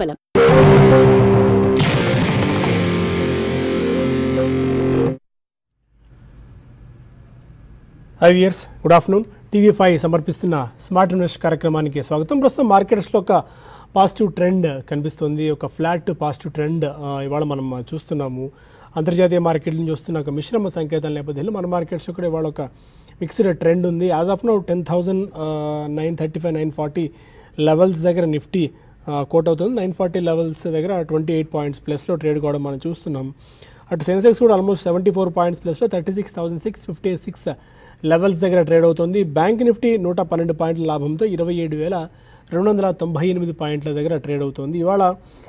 బలం హై ఇయర్స్ good afternoon TV five సమర్పిస్తున్న స్మార్ట్ ఇన్వెస్ట్ కార్యక్రమానికి స్వాగతం ప్రస్తుతం మార్కెట్స్లో ఒక పాజిటివ్ ట్రెండ్ కనిపిస్తుంది ఒక ఫ్లాట్ పాజిటివ్ ట్రెండ్ ఆ, ఇవాళ మనం చూస్తున్నాము అంతర్జాతీయ మార్కెట్ నుంచి వస్తున్న ఒక మిశ్రమ సంకేతాల నేపథ్యంలో మన మార్కెట్స్ కూడా ఇవాళ ఒక మిక్స్డ్ ట్రెండ్ ఉంది as of now ten thousand nine thirty five nine forty levels దగ్గర నిఫ్టీ కోట్ అవుతుంది నైన్ ఫార్టీ లెవెల్స్ దగ్గర ట్వంటీ ఎయిట్ పాయింట్స్ ప్లస్లో ట్రేడ్ కావడం మనం చూస్తున్నాం అటు సెన్సెక్స్ కూడా ఆల్మోస్ట్ సెవెంటీ ఫోర్ పాయింట్స్ ప్లస్లో thirty six thousand six fifty six levels దగ్గర ట్రేడ్ అవుతుంది బ్యాంక్ నిఫ్టీ నూట పన్నెండు పాయింట్ల లాభంతో ఇరవై ఏడు వేల రెండు వందల తొంభై ఎనిమిది పాయింట్ల దగ్గర ట్రేడ్ అవుతుంది ఇవాళ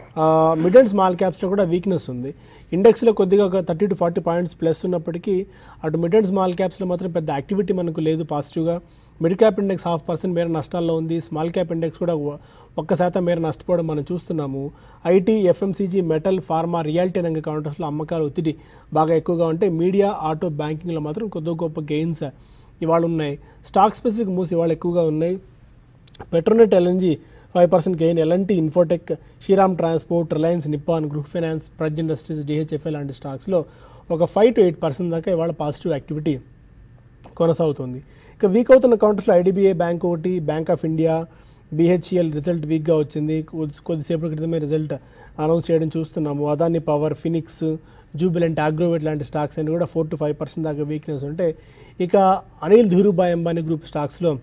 మిడ్ అండ్ స్మాల్ క్యాప్స్లో కూడా వీక్నెస్ ఉంది ఇండెక్స్లో కొద్దిగా ఒక thirty to forty points plus ఉన్నప్పటికీ అటు మిడ్ అండ్ స్మాల్ క్యాప్స్లో మాత్రం పెద్ద యాక్టివిటీ మనకు లేదు పాజిటివ్గా mid cap index half percent మేర నష్టాల్లో ఉంది స్మాల్ క్యాప్ ఇండెక్స్ కూడా ఒ- ఒక్క శాతం మేర నష్టపోవడం మనం చూస్తున్నాము IT FMCG metal pharma reality రంగ కౌంటర్స్లో అమ్మకాలు ఒత్తిడి బాగా ఎక్కువగా ఉంటే మీడియా ఆటో బ్యాంకింగ్లో మాత్రం కొద్ది గొప్ప గెయిన్స్ ఇవాళ ఉన్నాయి స్టాక్ స్పెసిఫిక్ మూవ్స్ ఇవాళ ఎక్కువగా ఉన్నాయి Petronet LNG five percent gain L and T Infotech Shriram transport Reliance Nippon group finance Praj industries DHFL లాంటి స్టాక్స్లో ఒక ఫైవ్ టు ఎయిట్ పర్సెంట్ దాకా ఇవాళ పాజిటివ్ యాక్టివిటీ కొనసాగుతుంది ఇక వీక్ అవుతున్న కౌంటర్స్లో ఐడిబిఐ బ్యాంక్ ఒకటి bank of India BHEL result వీక్గా వచ్చింది కొద్ది- కొద్దిసేపటి క్రితమే రిజల్ట్ అనౌన్స్ చేయడం చూస్తున్నాము Adani power Phoenix Jubilant Agrovet లాంటి స్టాక్స్ అన్ని కూడా ఫోర్ టు ఫైవ్ పర్సెంట్ దాకా వీక్నెస్ ఉంటే ఇక అనిల్ ధీరుభాయ్ అంబానీ గ్రూప్ స్టాక్స్లో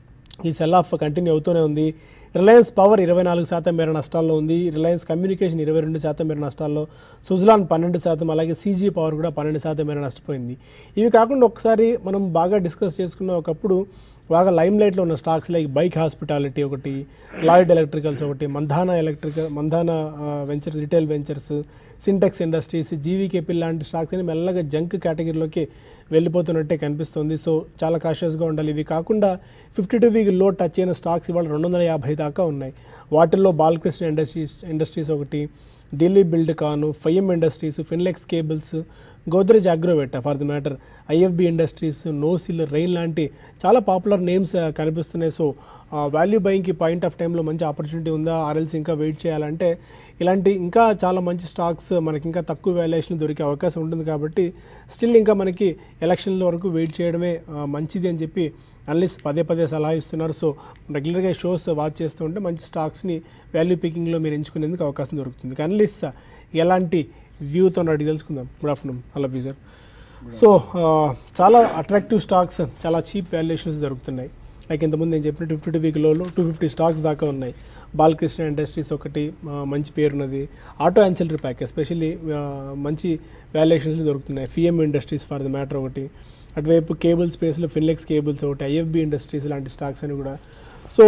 ఈ సెల్ ఆఫ్ కంటిన్యూ అవుతూనే ఉంది రిలయన్స్ పవర్ ఇరవై నాలుగు శాతం మేర నష్టాల్లో ఉంది రిలయన్స్ కమ్యూనికేషన్ ఇరవై రెండు శాతం మేర నష్టాల్లో సుజలాన్ పన్నెండు శాతం అలాగే సీజీ పవర్ కూడా పన్నెండు శాతం మేర నష్టపోయింది ఇవి కాకుండా ఒకసారి మనం బాగా డిస్కస్ చేసుకున్న ఒకప్పుడు బాగా లైమ్ లైట్లో ఉన్న స్టాక్స్ లైక్ బైక్ హాస్పిటాలిటీ ఒకటి లాయిడ్ ఎలక్ట్రికల్స్ ఒకటి Mandhana electrical Mandhana ventures retail ventures Sintex industries GVKP లాంటి స్టాక్స్ అని మెల్లగా జంక్ కేటగిరీలోకి వెళ్ళిపోతున్నట్టే కనిపిస్తుంది సో చాలా కాషియస్గా ఉండాలి ఇవి కాకుండా ఫిఫ్టీ టూ వీక్ లో టచ్ అయిన స్టాక్స్ ఇవాళ రెండు వందల యాభై దాకా ఉన్నాయి వాటిల్లో బాలకృష్ణ ఇండస్ట్రీస్ ఇండస్ట్రీస్ ఒకటి Dilip Buildcon Fiem industries Finolex cables Godrej Agrovet for the matter IFB industries Nocil rail లాంటి చాలా పాపులర్ నేమ్స్ కనిపిస్తున్నాయి సో వాల్యూ బయింగ్కి పాయింట్ ఆఫ్ టైంలో మంచి ఆపర్చునిటీ ఉందా ఆర్ఎల్స్ ఇంకా వెయిట్ చేయాలంటే ఇలాంటి ఇంకా చాలా మంచి స్టాక్స్ మనకి ఇంకా తక్కువ వాల్యుయేషన్ దొరికే అవకాశం ఉంటుంది కాబట్టి స్టిల్ ఇంకా మనకి ఎలక్షన్ల వరకు వెయిట్ చేయడమే ఆ, మంచిది అని చెప్పి అనలిస్ట్ పదే పదే సలహా ఇస్తున్నారు సో రెగ్యులర్గా షోస్ వాచ్ చేస్తూ ఉంటే మంచి స్టాక్స్ని వాల్యూ పికింగ్లో మీరు ఎంచుకునేందుకు అవకాశం దొరుకుతుంది అనలిస్ట్ ఎలాంటి వ్యూతో అడిగి తెలుసుకుందాం good afternoon I love you sir so ఆ, చాలా అట్రాక్టివ్ స్టాక్స్ చాలా చీప్ వాల్యుయేషన్స్ దొరుకుతున్నాయి లైక్ ఇంతకుముందు నేను చెప్పిన ఫిఫ్టీ టూ వీక్లో టూ ఫిఫ్టీ స్టాక్స్ దాకా ఉన్నాయి బాలకృష్ణ ఇండస్ట్రీస్ ఒకటి ఆ, మంచి పేరున్నది ఆటో యాన్సిలరీ ప్యాక్ ఎస్పెషల్లీ మంచి వాల్యుయేషన్స్ దొరుకుతున్నాయి Fiem industries for the matter ఒకటి అటువైపు కేబుల్ స్పేస్లో ఫిన్లెక్స్ కేబుల్స్ ఒకటి ఐఎఫ్బి ఇండస్ట్రీస్ లాంటి స్టాక్స్ అని కూడా సో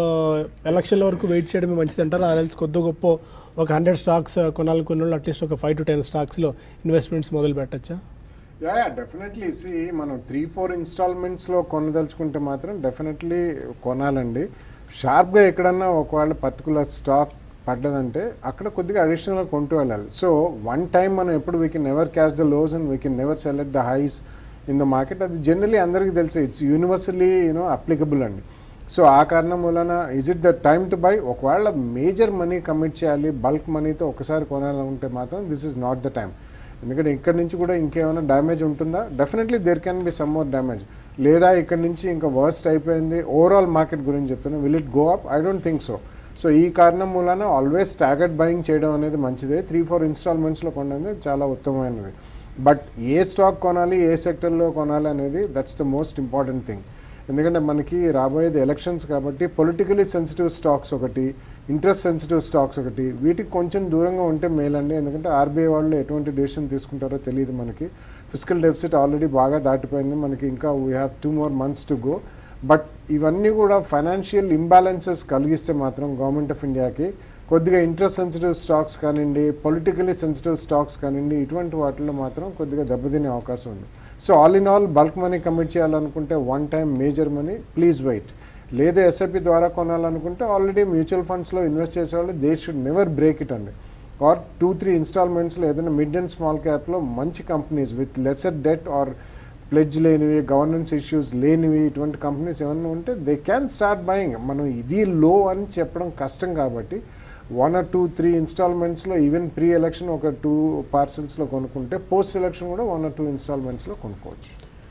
ఎలక్షన్ల వరకు వెయిట్ చేయడమే మంచిది అంటారు ఆర్ఎల్స్ కొద్ది గొప్ప ఒక హండ్రెడ్ స్టాక్స్ కొనాలి కొన్ని వాళ్ళు అట్లీస్ట్ ఒక ఫైవ్ టు టెన్ స్టాక్స్లో ఇన్వెస్ట్మెంట్స్ మొదలు పెట్టచ్చా యా యా డెఫినెట్లీ సి మనం త్రీ ఫోర్ ఇన్స్టాల్మెంట్స్లో కొనదలుచుకుంటే మాత్రం డెఫినెట్లీ కొనాలండి షార్ప్గా ఎక్కడన్నా ఒకవేళ పర్టికులర్ స్టాక్ పడ్డదంటే అక్కడ కొద్దిగా అడిషనల్గా కొంటూ వెళ్ళాలి సో వన్ టైం మనం ఎప్పుడు we can never catch the lows and we can never sell at the highs in the market అది జనరలీ అందరికీ తెలుసు ఇట్స్ యూనివర్సల్లీ యూనో అప్లికబుల్ అండి సో ఆ కారణం వలన is it the time to buy ఒకవేళ మేజర్ మనీ కమిట్ చేయాలి bulk మనీతో ఒకసారి కొనాలనుకుంటే మాత్రం this is not the time ఎందుకంటే ఇక్కడ నుంచి కూడా ఇంకేమైనా డ్యామేజ్ ఉంటుందా definitely there can be some more damage లేదా ఇక్కడ నుంచి ఇంకా వర్స్ట్ అయిపోయింది ఓవరాల్ మార్కెట్ గురించి చెప్తున్నా will it go up I don't think so so ఈ కారణం మూలన ఆల్వేస్ స్టాగర్డ్ బయింగ్ చేయడం అనేది మంచిదే త్రీ ఫోర్ ఇన్స్టాల్మెంట్స్లో కొనడం చాలా ఉత్తమమైనది బట్ ఏ స్టాక్ కొనాలి ఏ సెక్టర్లో కొనాలి అనేది that's the most important thing ఎందుకంటే మనకి రాబోయేది ఎలక్షన్స్ కాబట్టి పొలిటికలీ సెన్సిటివ్ స్టాక్స్ ఒకటి ఇంట్రెస్ట్ సెన్సిటివ్ స్టాక్స్ ఒకటి వీటికి కొంచెం దూరంగా ఉంటే మేలండి ఎందుకంటే ఆర్బీఐ వాళ్ళు ఎటువంటి డెసిషన్ తీసుకుంటారో తెలియదు మనకి ఫిజికల్ డెఫిసిట్ ఆల్రెడీ బాగా దాటిపోయింది మనకి ఇంకా we have two more months to go but ఇవన్నీ కూడా ఫైనాన్షియల్ ఇంబ్యాలెన్సెస్ కలిగిస్తే మాత్రం గవర్నమెంట్ ఆఫ్ ఇండియాకి కొద్దిగా ఇంట్రెస్ట్ సెన్సిటివ్ స్టాక్స్ కానివ్వండి పొలిటికలీ సెన్సిటివ్ స్టాక్స్ కానివ్వండి ఇటువంటి వాటిలో మాత్రం కొద్దిగా దెబ్బతినే అవకాశం ఉంది so all in all bulk money commit చేయాలనుకుంటే one time major money please wait లేదా ఎస్ఐపి ద్వారా కొనాలనుకుంటే ఆల్రెడీ మ్యూచువల్ ఫండ్స్లో ఇన్వెస్ట్ చేసేవాళ్ళు they should never break it అండి ఆర్ టూ త్రీ ఇన్స్టాల్మెంట్స్లో ఏదైనా మిడ్ అండ్ స్మాల్ క్యాప్లో మంచి companies with lesser debt or pledge లేనివి గవర్నెన్స్ ఇష్యూస్ లేనివి ఇటువంటి కంపెనీస్ ఏమన్నా ఉంటే దే క్యాన్ స్టార్ట్ బయింగ్ మనం ఇది లో అని చెప్పడం కష్టం కాబట్టి వన్ ఆర్ టూ త్రీ ఇన్స్టాల్మెంట్స్లో ఈవెన్ ప్రీ ఎలక్షన్ ఒక టూ పార్సల్స్లో కొనుక్కుంటే పోస్ట్ ఎలక్షన్ కూడా వన్ ఆర్ టూ ఇన్స్టాల్మెంట్స్లో కొనుక్కోవచ్చు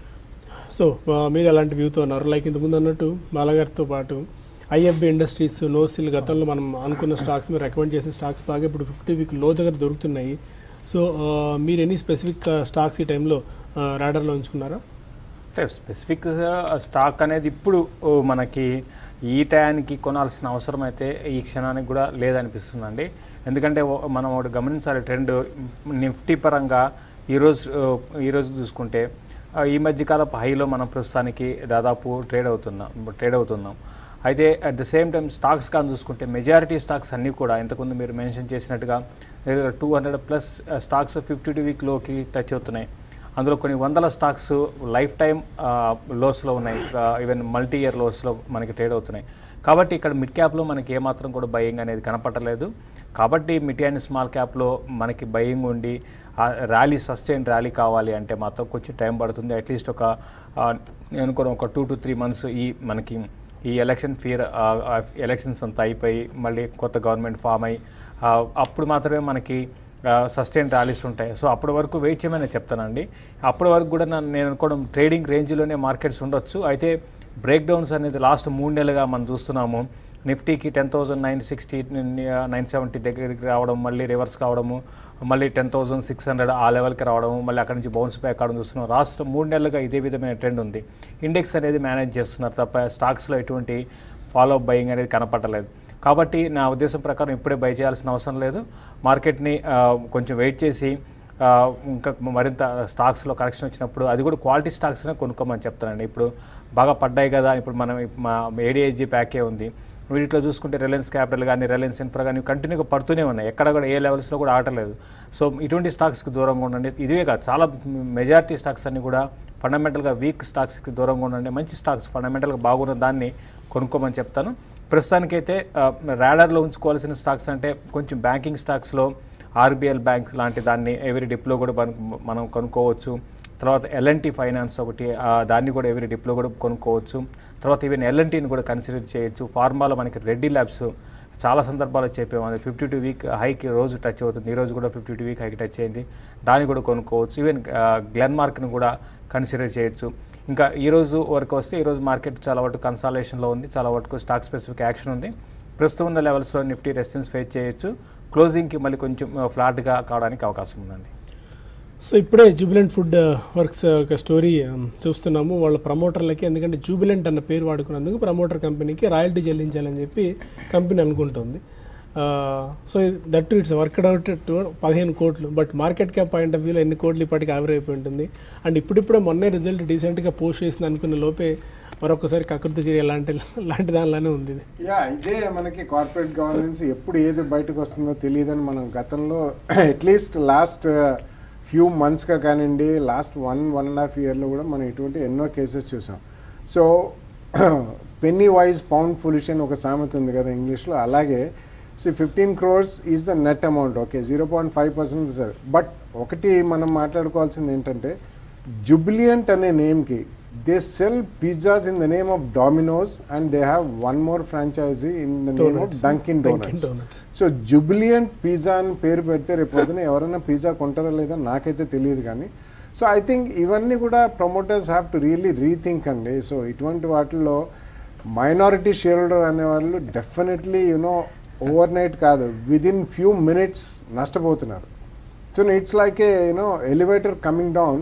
సో ఆ, మీరు అలాంటి వ్యూతో ఉన్నారు లైక్ ఇంతకుముందు అన్నట్టు బాలగారితో పాటు ఐఎఫ్బి ఇండస్ట్రీస్ నోసిల్ గతంలో మనం అనుకున్న స్టాక్స్ మీరు రికమెండ్ చేసిన స్టాక్స్ బాగా ఇప్పుడు ఫిఫ్టీ వీక్ లో దగ్గర దొరుకుతున్నాయి సో ఆ, మీరు ఎనీ స్పెసిఫిక్ స్టాక్స్ ఈ టైంలో రాడర్లో ఉంచుకున్నారా అంటే స్పెసిఫిక్ స్టాక్ అనేది ఇప్పుడు ఓ, మనకి ఈ టయానికి కొనాల్సిన అవసరం అయితే ఈ క్షణానికి కూడా లేదనిపిస్తుందండి ఎందుకంటే ఓ- మనం ఒకటి గమనించాలి ట్రెండ్ నిఫ్టీ పరంగా ఈరోజు ఓ, ఈరోజు చూసుకుంటే ఆ, ఈ మధ్యకాలపు హైలో మనం ప్రస్తుతానికి దాదాపు ట్రేడ్ అవుతున్నాం ట్రేడ్ అవుతున్నాం అయితే at the same time stocks కానీ చూసుకుంటే మెజారిటీ స్టాక్స్ అన్నీ కూడా ఇంతకుముందు మీరు మెన్షన్ చేసినట్టుగా two hundred plus stocks fifty two week లోకి టచ్ అవుతున్నాయి అందులో కొన్ని వందల స్టాక్స్ లైఫ్ టైం లోస్లో ఉన్నాయి ఈవెన్ మల్టీ ఇయర్ లోస్లో మనకి ట్రేడ్ అవుతున్నాయి కాబట్టి ఇక్కడ మిడ్ క్యాప్లో మనకి ఏమాత్రం కూడా బయింగ్ అనేది కనపట్టలేదు కాబట్టి మిడ్ అండ్ స్మాల్ క్యాప్లో మనకి బయింగ్ ఉండి ర్యాలీ సస్టైన్ ర్యాలీ కావాలి అంటే మాత్రం కొంచెం టైం పడుతుంది అట్లీస్ట్ ఒక ఆ, నేను అనుకోను ఒక టూ టు త్రీ మంత్స్ ఈ మనకి ఈ ఎలక్షన్ ఫియర్ ఎలక్షన్స్ అంతా అయిపోయి మళ్ళీ కొత్త గవర్నమెంట్ ఫామ్ అయ్యి ఆ, అప్పుడు మాత్రమే మనకి సస్టైన్ ర్యాలీస్ ఉంటాయి సో అప్పటి వరకు వెయిట్ చేయమని చెప్తానండి అప్పటి వరకు కూడా నా- నేను అనుకోవడం ట్రేడింగ్ రేంజ్లోనే మార్కెట్స్ ఉండొచ్చు అయితే బ్రేక్ డౌన్స్ అనేది లాస్ట్ మూడు నెలలుగా మనం చూస్తున్నాము నిఫ్టీకి ten thousand nine sixty nine seventy దగ్గరికి రావడం మళ్ళీ రివర్స్ కావడము మళ్ళీ టెన్ థౌసండ్ సిక్స్ హండ్రెడ్ ఆ లెవెల్కి రావడం మళ్ళీ అక్కడి నుంచి బౌన్స్ బ్యాక్ కావడం చూస్తున్నాం రాష్ట్రం మూడు నెలలుగా ఇదే విధమైన ట్రెండ్ ఉంది ఇండెక్స్ అనేది మేనేజ్ చేస్తున్నారు తప్ప స్టాక్స్లో ఎటువంటి ఫాలో అప్ బయింగ్ అనేది కనపడలేదు కాబట్టి నా ఉద్దేశం ప్రకారం ఇప్పుడే బై చేయాల్సిన అవసరం లేదు మార్కెట్ని ఆ, కొంచెం వెయిట్ చేసి ఆ, ఇంకా మరింత స్టాక్స్లో కరెక్షన్ వచ్చినప్పుడు అది కూడా క్వాలిటీ స్టాక్స్నే కొనుక్కోమని చెప్తానండి ఇప్పుడు బాగా పడ్డాయి కదా ఇప్పుడు మనం ఇప్ మా ఏడిఐజీ ప్యాకే ఉంది వీటిలో చూసుకుంటే రిలయన్స్ క్యాపిటల్ కానీ రిలయన్స్ ఇన్ఫ్రా కానీ కంటిన్యూగా పడుతూనే ఉన్నాయి ఎక్కడ కూడా ఏ లెవెల్స్లో కూడా ఆటలేదు సో ఇటువంటి స్టాక్స్కి దూరంగా ఉండండి ఇదివే కాదు చాలా మెజారిటీ స్టాక్స్ అన్ని కూడా ఫండమెంటల్గా వీక్ స్టాక్స్కి దూరంగా ఉండండి మంచి స్టాక్స్ ఫండమెంటల్గా బాగున్న దాన్ని కొనుక్కోమని చెప్తాను ప్రస్తుతానికైతే ర్యాడర్లో ఉంచుకోవాల్సిన స్టాక్స్ అంటే కొంచెం బ్యాంకింగ్ స్టాక్స్లో ఆర్బిఎల్ బ్యాంక్ లాంటి దాన్ని ఎవరి డిప్లో కూడా మనం మనం కొనుక్కోవచ్చు తర్వాత ఎల్ఎన్టీ ఫైనాన్స్ ఒకటి ఆ, దాన్ని కూడా ఎవరి డిప్లో కూడా కొనుక్కోవచ్చు తర్వాత ఈవెన్ ఎల్ఎన్టీని కూడా కన్సిడర్ చేయొచ్చు ఫార్మాలో మనకి రెడ్డి ల్యాబ్స్ చాలా సందర్భాల్లో చెప్పాము అది ఫిఫ్టీ టూ వీక్ హైకి రోజు టచ్ అవుతుంది ఈ రోజు కూడా ఫిఫ్టీ టూ వీక్ హైకి టచ్ అయింది దాన్ని కూడా కొనుక్కోవచ్చు ఈవెన్ గ్లెన్ మార్క్ని కూడా కన్సిడర్ చేయొచ్చు ఇంకా ఈ రోజు వరకు వస్తే ఈ రోజు మార్కెట్ చాలా వరకు కన్సాలేషన్లో ఉంది చాలా వరకు స్టాక్ స్పెసిఫిక్ యాక్షన్ ఉంది ప్రస్తుతం ఉన్న లెవెల్స్లో నిఫ్టీ రెసిస్టెన్స్ ఫేస్ చేయొచ్చు క్లోజింగ్కి మళ్ళీ కొంచెం ఫ్లాట్గా కావడానికి అవకాశం ఉందండి సో ఇప్పుడే జూబిలెంట్ ఫుడ్ వర్క్స్ ఒక స్టోరీ చూస్తున్నాము వాళ్ళ ప్రమోటర్లకి ఎందుకంటే జూబిలెంట్ అన్న పేరు వాడుకున్నందుకు ప్రమోటర్ కంపెనీకి రాయల్టీ చెల్లించాలని చెప్పి కంపెనీ అనుకుంటుంది so that it's worked out to పదిహేను కోట్లు but market cap point of వ్యూలో ఎన్ని కోట్లు ఇప్పటికి ఆవిరి అయిపోయి ఉంటుంది అండ్ ఇప్పుడిప్పుడే మొన్నే రిజల్ట్ డీసెంట్గా పోస్ట్ చేసింది అనుకున్న లోపే మరొకసారి కకృతి చర్య లాంటి లాంటి దానిలానే ఉంది ఇది యా ఇదే మనకి కార్పొరేట్ గవర్నెన్స్ ఎప్పుడు ఏది బయటకు వస్తుందో తెలియదని మనం గతంలో అట్లీస్ట్ లాస్ట్ ఫ్యూ మంత్స్గా కానివ్వండి last one one and half ఇయర్లో కూడా మనం ఇటువంటి ఎన్నో కేసెస్ చూసాం so penny wise pound foolish అని ఒక సామెత ఉంది కదా ఇంగ్లీష్లో అలాగే see fifteen crores is the net amount okay zero point five percent sir but ఒకటి మనం మాట్లాడుకోవాల్సింది ఏంటంటే జుబిలియంట్ అనే నేమ్కి they sell pizzas in the name of Domino's and they have one more franchisee in the name of Donuts. Dunkin Dunkin' donuts Donuts. So Jubilant pizza అని పేరు పెడితే రేపు పొద్దున ఎవరైనా పిజ్జా కొంటారో లేదో నాకైతే తెలియదు కానీ సో ఐ థింక్ ఇవన్నీ కూడా promoters have to really rethink అండి సో ఇటువంటి వాటిల్లో మైనారిటీ షేర్ హోల్డర్ అనేవాళ్ళు డెఫినెట్లీ యునో ఓవర్ నైట్ కాదు విదిన్ ఫ్యూ మినిట్స్ నష్టపోతున్నారు so it's like a you know elevator coming down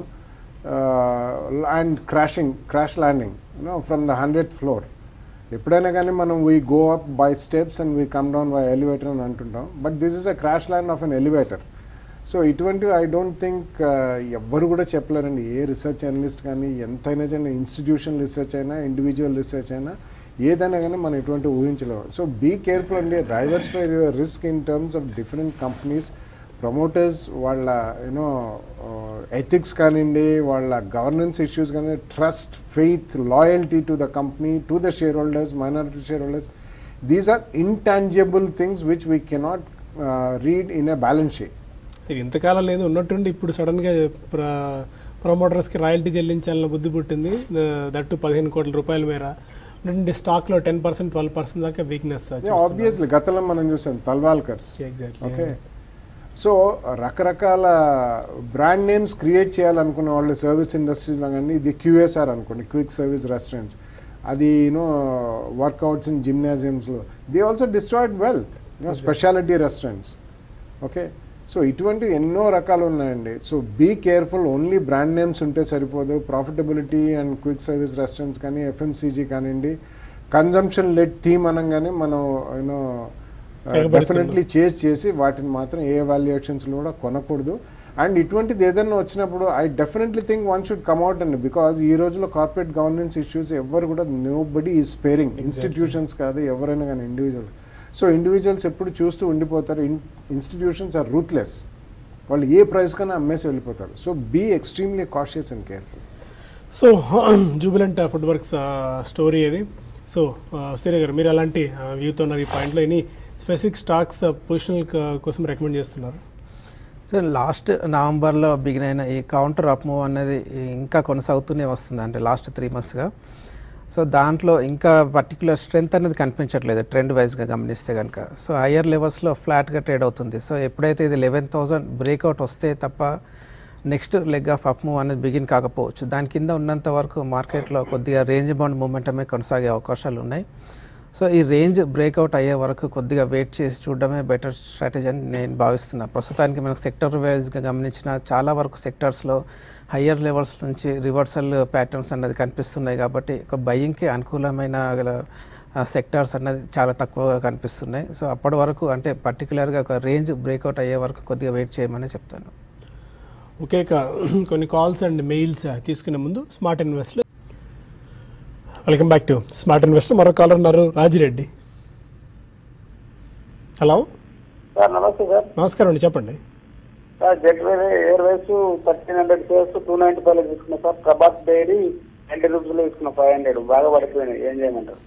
and crashing crash landing you know from the hundred floor ఎప్పుడైనా కానీ మనం we go up by steps and we come down by elevator అని అంటుంటాం but this is a crash land of an elevator so ఇటువంటివి I don't think ఎవ్వరు కూడా చెప్పలేరండి ఏ రీసెర్చ్ అనలిస్ట్ కానీ ఎంతైనా కానీ ఇన్స్టిట్యూషన్ రీసెర్చ్ అయినా ఇండివిజువల్ రీసెర్చ్ అయినా ఏదైనా కానీ మనం ఇటువంటి ఊహించలేము సో బీ కేర్ఫుల్ అండి diversify your risk in terms of different companies promoters వాళ్ళ యూనో ఎథిక్స్ కానివ్వండి వాళ్ళ గవర్నెన్స్ ఇష్యూస్ కానీ trust faith loyalty to the company to the share holders minority share holders these are intangible things which we cannot read in a balance sheet ఇది ఇంతకాలం లేదు ఉన్నట్టుండి ఇప్పుడు సడన్గా ప్ర ప్రమోటర్స్కి రాయల్టీ చెల్లించాలన్న బుద్ధి పుట్టింది ద- దట్టు పదిహేను కోట్ల రూపాయల మేర ఉన్నటువంటి స్టాక్లో టెన్ పర్సెంట్ ట్వెల్వ్ పర్సెంట్ దాకా వీక్నెస్ ఆబ్వియస్లీ గతంలో మనం చూసాం తల్వాల్కర్స్ ఎగ్జాక్ట్లీ ఓకే సో రకరకాల బ్రాండ్ నేమ్స్ క్రియేట్ చేయాలనుకున్న వాళ్ళు సర్వీస్ ఇండస్ట్రీస్లో కానీ ఇది క్యూఎస్ఆర్ అనుకోండి క్విక్ సర్వీస్ రెస్టారెంట్స్ అది యూనో వర్కౌట్స్ ఇన్ జిమ్నాజియమ్స్లో they also destroyed wealth specialty restaurants okay so ఇటువంటివి ఎన్నో రకాలు ఉన్నాయండి so be careful only brand names ఉంటే సరిపోదు profitability and quick service restaurants కానీ ఎఫ్ఎంసీజీ కానివ్వండి కన్జంప్షన్ లెడ్ థీమ్ అనగానే మనం యూనో ఎగబడుతున్నాం. డెఫినెట్లీ చేసి చేసి వాటిని మాత్రం ఏ వాల్యుయేషన్స్లో కూడా కొనకూడదు అండ్ ఇటువంటిది ఏదైనా వచ్చినప్పుడు I definitely think one should come out అండి బికాజ్ ఈ రోజులో కార్పొరేట్ గవర్నెన్స్ ఇష్యూస్ ఎవరు కూడా నో బడీ ఈ స్పేరింగ్ ఇన్స్టిట్యూషన్స్ కాదు ఎవరైనా కానీ ఇండివిజువల్స్ సో ఇండివిజువల్స్ ఎప్పుడు చూస్తూ ఉండిపోతారు ఇన్స్టిట్యూషన్స్ ఆర్ రూత్లెస్ వాళ్ళు ఏ ప్రైస్ కన్నా అమ్మేసి వెళ్ళిపోతారు so be extremely cautious and careful so Jubilant food Works story ఇది సో సూర్య గారు మీరు అలాంటి వ్యూతో ఉన్నారు ఈ పాయింట్లో ఎనీ స్పెసిఫిక్ స్టాక్స్ పొజిషనల్ కోసం రికమెండ్ చేస్తున్నారు సో లాస్ట్ నవంబర్లో బిగిన్ అయిన ఈ కౌంటర్ అప్ మూవ్ అనేది ఇంకా కొనసాగుతూనే వస్తుంది అంటే లాస్ట్ త్రీ మంత్స్గా సో దాంట్లో ఇంకా పర్టికులర్ స్ట్రెంత్ అనేది కనిపించట్లేదు ట్రెండ్ వైజ్గా గమనిస్తే కనుక సో హయ్యర్ లెవెల్స్లో ఫ్లాట్గా ట్రేడ్ అవుతుంది సో ఎప్పుడైతే ఇది లెవెన్ థౌసండ్ బ్రేక్అవుట్ వస్తే తప్ప next leg of up move అనేది బిగిన్ కాకపోవచ్చు దాని కింద ఉన్నంత వరకు మార్కెట్లో కొద్దిగా రేంజ్ బౌండ్ మూమెంటమే కొనసాగే అవకాశాలు ఉన్నాయి సో ఈ రేంజ్ బ్రేక్అవుట్ అయ్యే వరకు కొద్దిగా వెయిట్ చేసి చూడడమే బెటర్ స్ట్రాటజీ అని నేను భావిస్తున్నా ప్రస్తుతానికి మనకు సెక్టర్ వైజ్గా గమనించిన చాలా వరకు సెక్టర్స్లో హయ్యర్ లెవెల్స్ నుంచి రివర్సల్ ప్యాటర్న్స్ అన్నది కనిపిస్తున్నాయి కాబట్టి ఒక బయ్యింగ్కి అనుకూలమైన గల సెక్టార్స్ అన్నది చాలా తక్కువగా కనిపిస్తున్నాయి సో అప్పటి వరకు అంటే పర్టికులర్గా ఒక రేంజ్ బ్రేక్అవుట్ అయ్యే వరకు కొద్దిగా వెయిట్ చేయమని చెప్తాను ఓకే ఇక కొన్ని కాల్స్ అండ్ మెయిల్స్ తీసుకునే ముందు స్మార్ట్ ఇన్వెస్ట్లో welcome back to smart investor మరో కాలర్ ఉన్నారు రాజిరెడ్డి హలో సార్ నమస్తే సార్ నమస్కారం అండి చెప్పండి సార్ జెట్వేర్ Airways thirteen hundred shares two ninety five తీసుకున్నా సార్ ప్రభాత్ డైరీ నైన్టీ రూపీస్లో తీసుకున్నా ఫైవ్ హండ్రెడ్ బాగా పడిపోయినాయి ఏం చేయమంటారు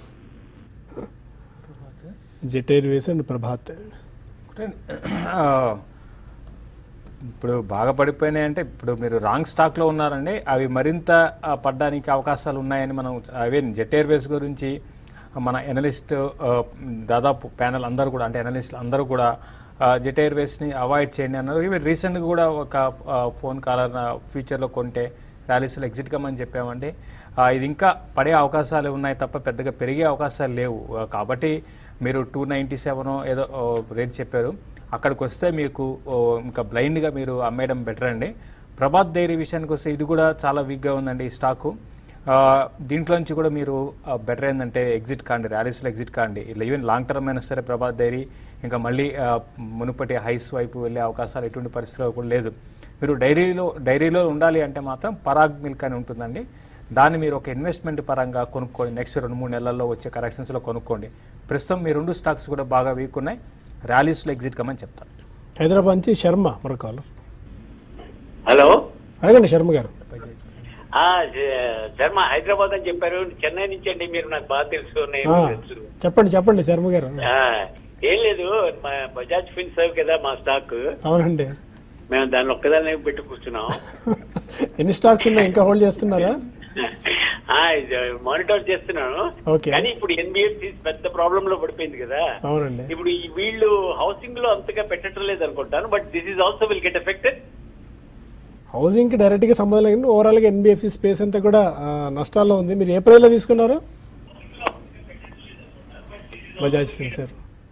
జెట్ ఎయిర్వేస్ అండ్ ప్రభాత్ ఒకటే, ఆ, ఇప్పుడు బాగా పడిపోయినాయి అంటే ఇప్పుడు మీరు రాంగ్ స్టాక్లో ఉన్నారండి అవి మరింత ఆ, పడ్డానికి అవకాశాలు ఉన్నాయని మనం అవే జెట్ ఎయిర్వేస్ గురించి మన ఎనలిస్ట్ దాదాపు ప్యానల్ అందరూ కూడా అంటే ఎనలిస్టులు అందరూ కూడా ఆ, జెట్ ఎయిర్వేస్ని అవాయిడ్ చేయండి అన్నారు ఈవెన్ రీసెంట్గా కూడా ఒక ఆ, ఫోన్ కాలర్ ఫ్యూచర్లో కొంటే ర్యాలీస్లో ఎగ్జిట్ కమ్మని చెప్పామంటే ఆ, ఇది ఇంకా పడే అవకాశాలు ఉన్నాయి తప్ప పెద్దగా పెరిగే అవకాశాలు లేవు ఆ, కాబట్టి మీరు టూ నైంటీ సెవెన్ ఏదో ఓ, రేట్ చెప్పారు అక్కడికి వస్తే మీకు ఓ, ఇంకా బ్లైండ్గా మీరు అమ్మేయడం బెటర్ అండి ప్రభాత్ డైరీ విషయానికి వస్తే ఇది కూడా చాలా వీక్గా ఉందండి ఈ స్టాకు ఆ, దీంట్లోంచి కూడా మీరు బెటర్ ఏంటంటే ఎగ్జిట్ కాండి ర్యాలీస్లో ఎగ్జిట్ కాండి ఇలా ఈవెన్ లాంగ్ టర్మ్ అయినా సరే ప్రభాత్ డైరీ ఇంకా మళ్ళీ ఆ, మునుపటి హైస్ వైపు వెళ్ళే అవకాశాలు ఎటువంటి పరిస్థితుల్లో కూడా లేదు మీరు డైరీలో డైరీలో ఉండాలి అంటే మాత్రం పరాగ్ మిల్క్ అని ఉంటుందండి దాన్ని మీరు ఒక ఇన్వెస్ట్మెంట్ పరంగా కొనుక్కోండి నెక్స్ట్ రెండు మూడు నెలల్లో వచ్చే కరెక్షన్స్లో కొనుక్కోండి ప్రస్తుతం మీ రెండు స్టాక్స్ కూడా బాగా వీక్ ఉన్నాయి ర్యాలీస్లో ఎగ్జిట్ కమ్మని చెప్తాను హైదరాబాద్ నుంచి శర్మ మరో కాలర్ హలో అడగండి శర్మ గారు ఆ, జ- శర్మ హైదరాబాద్ అని చెప్పారు చెన్నై నుంచి అండి మీరు నాకు బాగా తెలుసు నేను ఆ, తెలుసు చెప్పండి చెప్పండి శర్మ గారు ఆ, ఏం లేదు మా బజాజ్ ఫిన్ సర్వ్ కదా మా స్టాక్ అవునండి మేము దాన్ని ఒక్కదాన్ని పెట్టి కూర్చున్నాం ఎన్ని స్టాక్స్ ఉన్నాయి ఇంకా హోల్డ్ చేస్తున్నారా ఆ, ఇది మానిటర్ చేస్తున్నాను ఓకే. కానీ ఇప్పుడు ఎన్బిఎఫ్సి పెద్ద ప్రాబ్లం లో పడిపోయింది కదా అవునండి ఇప్పుడు ఈ వీళ్ళు హౌసింగ్ లో అంతగా పెట్టడం లేదు అనుకుంటాను but this is also will get affected housing కి డైరెక్ట్ గా సంబంధం లేదు ఓవరాల్ గా ఎన్బిఎఫ్సి స్పేస్ అంతా కూడా ఆ, నష్టాల్లో ఉంది మీరు ఏ ప్రైస్ లో తీసుకున్నారు బజాజ్ ఫిన్సర్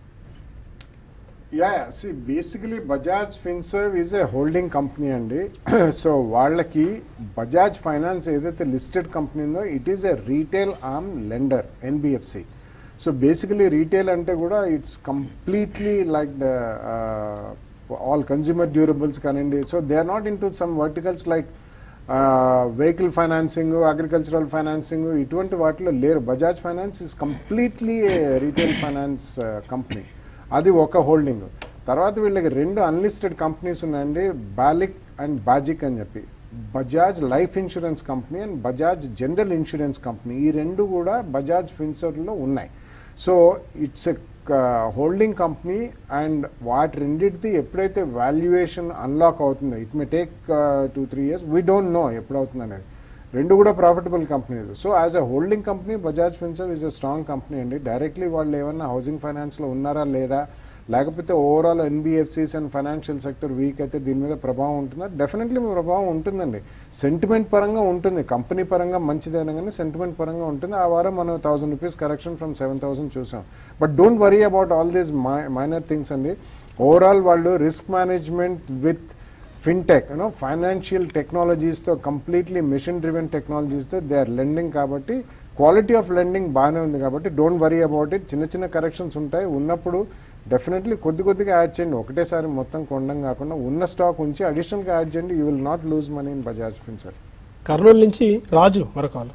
యా సి basically Bajaj Finserv is a holding company అండి సో వాళ్ళకి బజాజ్ ఫైనాన్స్ ఏదైతే లిస్టెడ్ కంపెనీ ఉందో it is a retail arm lender NBFC so basically retail అంటే కూడా it's completely like the all consumer durables కానివ్వండి so they are not in to some verticals like vehicle financing agricultural financing ఇటువంటి వాటిలో లేరు Bajaj Finance is completely retail finance company అది ఒక holding తర్వాత వీళ్ళకి రెండు అన్లిస్టెడ్ కంపెనీస్ ఉన్నాయండి బాలిక్ అండ్ బాజిక్ అని చెప్పి Bajaj Life Insurance company and Bajaj General Insurance company ఈ రెండు కూడా బజాజ్ ఫిన్సర్లో ఉన్నాయి so it's a holding company and వాటి రెండింటిది ఎప్పుడైతే వాల్యుయేషన్ అన్లాక్ అవుతుందో it may take two three years we don't know ఎప్పుడవుతుంది అనేది రెండు కూడా ప్రాఫిటబుల్ కంపెనీలు so as a holding company Bajaj Finserv is a strong company అండి డైరెక్ట్లీ వాళ్ళు ఏమన్నా హౌసింగ్ ఫైనాన్స్లో ఉన్నారా లేదా లేకపోతే overall NBFCs and financial sector weak అయితే దీని మీద ప్రభావం ఉంటుందా డెఫినెట్లీ ప్రభావం ఉంటుందండి సెంటిమెంట్ పరంగా ఉంటుంది కంపెనీ పరంగా మంచిదైనా కానీ సెంటిమెంట్ పరంగా ఉంటుంది ఆ వారం మనం thousand rupees correction from seven thousand చూసాం but don't worry about all these minor things అండి ఓవరాల్ వాళ్ళు risk management with fintech you know financial టెక్నాలజీస్తో కంప్లీట్లీ మిషన్ డ్రివెన్ టెక్నాలజీస్తో దే ఆర్ లెండింగ్ కాబట్టి క్వాలిటీ ఆఫ్ లెండింగ్ బాగానే ఉంది కాబట్టి డోంట్ వరీ అబౌట్ ఇట్ చిన్న చిన్న కరెక్షన్స్ ఉంటాయి ఉన్నప్పుడు డెఫినెట్లీ కొద్ది కొద్దిగా యాడ్ చేయండి ఒకటేసారి మొత్తం కొండం కాకుండా ఉన్న స్టాక్ ఉంచి అడిషనల్గా యాడ్ చేయండి you will not lose money in Bajaj Finserv Kurnool నుంచి రాజు మరొక కాల్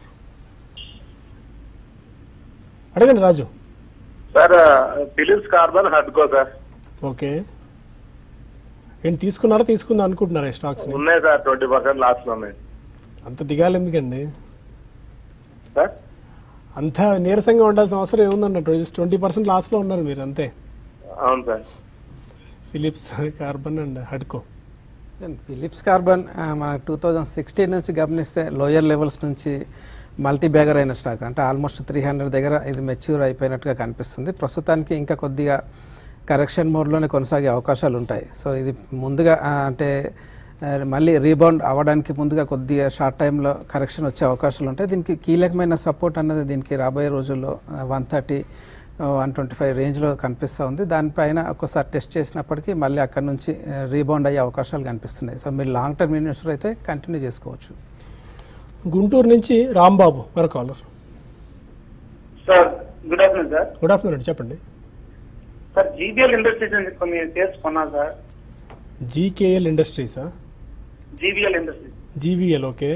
అడగండి రాజు సార్ ఫిలిప్స్ కార్బన్ హడ్కో సార్ ఓకే ఏంటి తీసుకున్నారా తీసుకుందా అనుకుంటున్నారా ఈ స్టాక్స్ ఉన్నాయి సార్ ట్వంటీ పర్సెంట్ లాస్ లో ఉన్నాయి అంత దిగాలి ఎందుకండి సార్ అంత నీరసంగా ఉండాల్సిన అవసరం ఏముందండి ట్వంటీ పర్సెంట్ లాస్లో ఉన్నారు మీరు అంతే అవును సార్ ఫిలిప్స్ కార్బన్ అండ్ హడ్కో ఫిలిప్స్ కార్బన్ ఆ, మన టూ థౌజండ్ సిక్స్టీన్ నుంచి గమనిస్తే లోయర్ లెవెల్స్ నుంచి మల్టీ బ్యాగర్ అయిన స్టాక్ అంటే ఆల్మోస్ట్ త్రీ హండ్రెడ్ దగ్గర ఇది మెచ్యూర్ అయిపోయినట్టుగా కనిపిస్తుంది ప్రస్తుతానికి ఇంకా కొద్దిగా కరెక్షన్ మోడ్లోనే కొనసాగే అవకాశాలు ఉంటాయి సో ఇది ముందుగా ఆ, అంటే ఆ, మళ్ళీ రీబౌండ్ అవ్వడానికి ముందుగా కొద్దిగా షార్ట్ టైంలో కరెక్షన్ వచ్చే అవకాశాలు ఉంటాయి దీనికి కీలకమైన సపోర్ట్ అన్నది దీనికి రాబోయే రోజుల్లో one thirty one twenty five రేంజ్లో కనిపిస్తూ ఉంది దానిపైన ఒకసారి టెస్ట్ చేసినప్పటికీ మళ్ళీ అక్కడ నుంచి రీబౌండ్ అయ్యే అవకాశాలు కనిపిస్తున్నాయి సో మీరు లాంగ్ టర్మ్ ఇన్వెస్టర్ అయితే కంటిన్యూ చేసుకోవచ్చు గుంటూరు నుంచి రాంబాబు మరొక caller sir good afternoon sir good afternoon అండి చెప్పండి సార్ జీబీఎల్ ఇండస్ట్రీస్ అని కొన్ని షేర్స్ కొన్నాను సార్ జీకేఎల్ ఇండస్ట్రీసా జీబీఎల్ ఇండస్ట్రీస్ జీవీఎల్ ఓకే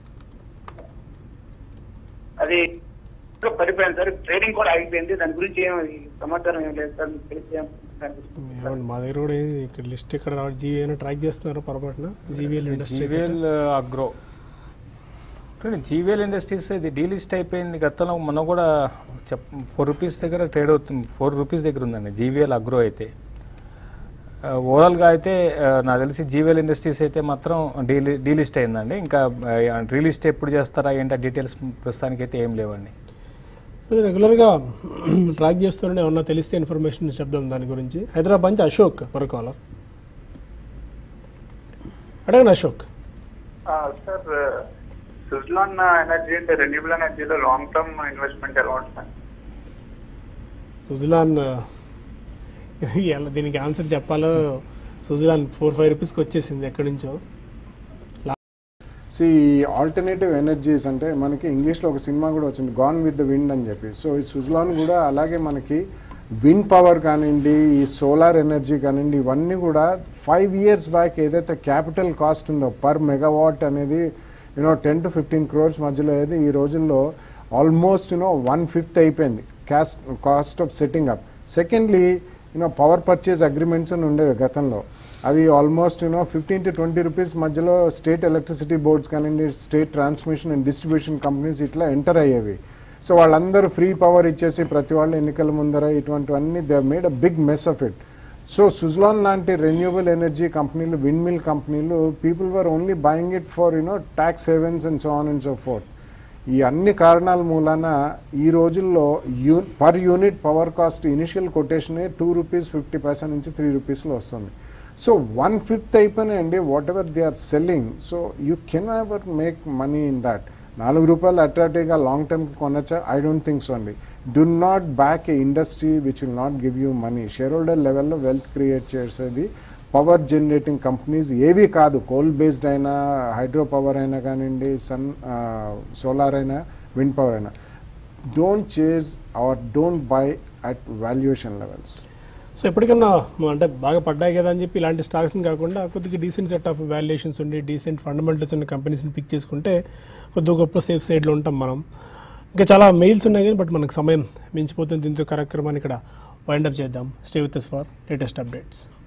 అది పడిపోయింది సార్ ట్రేడింగ్ కూడా ఆగిపోయింది దాని గురించి ఏం సమాచారం ఏం లేదు సార్ మీకు తెలిసి ఏం అనిపిస్తుంది సార్? ఏమండి మా దగ్గర కూడా ఏం ఇక్కడ లిస్ట్ ఇక్కడ రావడం జీవీఎల్ ట్రాక్ చేస్తున్నారు పొరపాటున GVL industries GVL agro GVL industries ఇది డీలిస్ట్ అయిపోయింది గతంలో మనం కూడా చెప్ ఫోర్ రూపీస్ దగ్గర ట్రేడ్ అవుతుంది ఫోర్ రూపీస్ దగ్గర ఉందండి జీవీఎల్ అగ్రో అయితే ఓవరాల్గా అయితే ఆ, నాకు తెలిసి జీవీఎల్ ఇండస్ట్రీస్ అయితే మాత్రం డీలి డీలిస్ట్ అయిందండి ఇంకా రీలిస్ట్ ఎప్పుడు చేస్తారా ఏంటో డీటెయిల్స్ ప్రస్తుతానికి అయితే ఏం లేవండి రెగ్యులర్గా ట్రాక్ చేస్తుండే ఏమన్నా తెలిస్తే ఇన్ఫర్మేషన్ చెప్దాం దాని గురించి హైదరాబాద్ నుంచి అశోక్ మరొక కాలర్ అడగండి అశోక్ ఆ, సార్ సుజ్లాన్ ఎనర్జీ అంటే రెన్యూబుల్ ఎనర్జీలో లాంగ్ టర్మ్ ఇన్వెస్ట్మెంట్ ఎలా ఉంటుంది సుజలాన్ ఎలా దీనికి ఆన్సర్ చెప్పాలో సుజలాన్ ఫోర్ ఫైవ్ రూపీస్కి వచ్చేసింది ఎక్కడి నుంచో సి ఆల్టర్నేటివ్ ఎనర్జీస్ అంటే మనకి ఇంగ్లీష్లో ఒక సినిమా కూడా వచ్చింది గాన్ విత్ ద విండ్ అని చెప్పి సో ఈ సుజలాన్ కూడా అలాగే మనకి విండ్ పవర్ కానివ్వండి ఈ సోలార్ ఎనర్జీ కానివ్వండి ఇవన్నీ కూడా ఫైవ్ ఇయర్స్ బ్యాక్ ఏదైతే క్యాపిటల్ కాస్ట్ ఉందో పర్ మెగావాట్ అనేది you know ten to fifteen crores మధ్యలో ఏది ఈ రోజుల్లో ఆల్మోస్ట్ యూనో వన్ ఫిఫ్త్ అయిపోయింది cost cost of setting up secondly you know power purchase agreements అని ఉండేవి గతంలో అవి almost you know fifteen to twenty rupees మధ్యలో స్టేట్ ఎలక్ట్రిసిటీ బోర్డ్స్ కానివ్వండి state transmission and distribution companies ఇట్లా ఎంటర్ అయ్యేవి సో వాళ్ళందరూ ఫ్రీ పవర్ ఇచ్చేసి ప్రతి వాళ్ళు ఎన్నికల ముందర ఇటువంటివన్నీ they made a big mess of it so Suzlon లాంటి రెన్యూబుల్ ఎనర్జీ కంపెనీలు విండ్ మిల్ కంపెనీలు people were only buying it for you know tax savings and so on and so forth ఈ అన్ని కారణాల మూలాన ఈ రోజుల్లో you per unit power cost initial కొటేషనే టూ రూపీస్ ఫిఫ్టీ పైసా నుంచి త్రీ రూపీస్లో వస్తుంది సో వన్ ఫిఫ్త్ అయిపోయినాయండి what ever they are selling so you can ever make money in that నాలుగు రూపాయలు అట్రాక్టివ్గా లాంగ్ టర్మ్కి కొనొచ్చా ఐ డోంట్ థింక్ సో అండి do not back a industry which will not give you money share holder లెవెల్లో wealth create చేసేది power generating companies ఏవి కాదు కోల్ బేస్డ్ అయినా హైడ్రో పవర్ అయినా కానివ్వండి సన్ సోలార్ అయినా విండ్ పవర్ అయినా don't chase or don't buy at valuation levels so ఎప్పటికన్నా మ- అంటే బాగా పడ్డాయి కదా అని చెప్పి ఇలాంటి స్టాక్స్ని కాకుండా కొద్దిగా డీసెంట్ సెట్ ఆఫ్ వాల్యుయేషన్స్ ఉండి డీసెంట్ ఫండమెంటల్స్ ఉన్న కంపెనీస్ని పిక్ చేసుకుంటే కొద్దిగా గొప్ప సేఫ్ సైడ్లో ఉంటాం మనం ఇంకా చాలా మెయిల్స్ ఉన్నాయి కానీ బట్ మనకు సమయం మించిపోతుంది దీంతో కార్యక్రమాన్ని ఇక్కడ వైండప్ చేద్దాం stay with for latest updates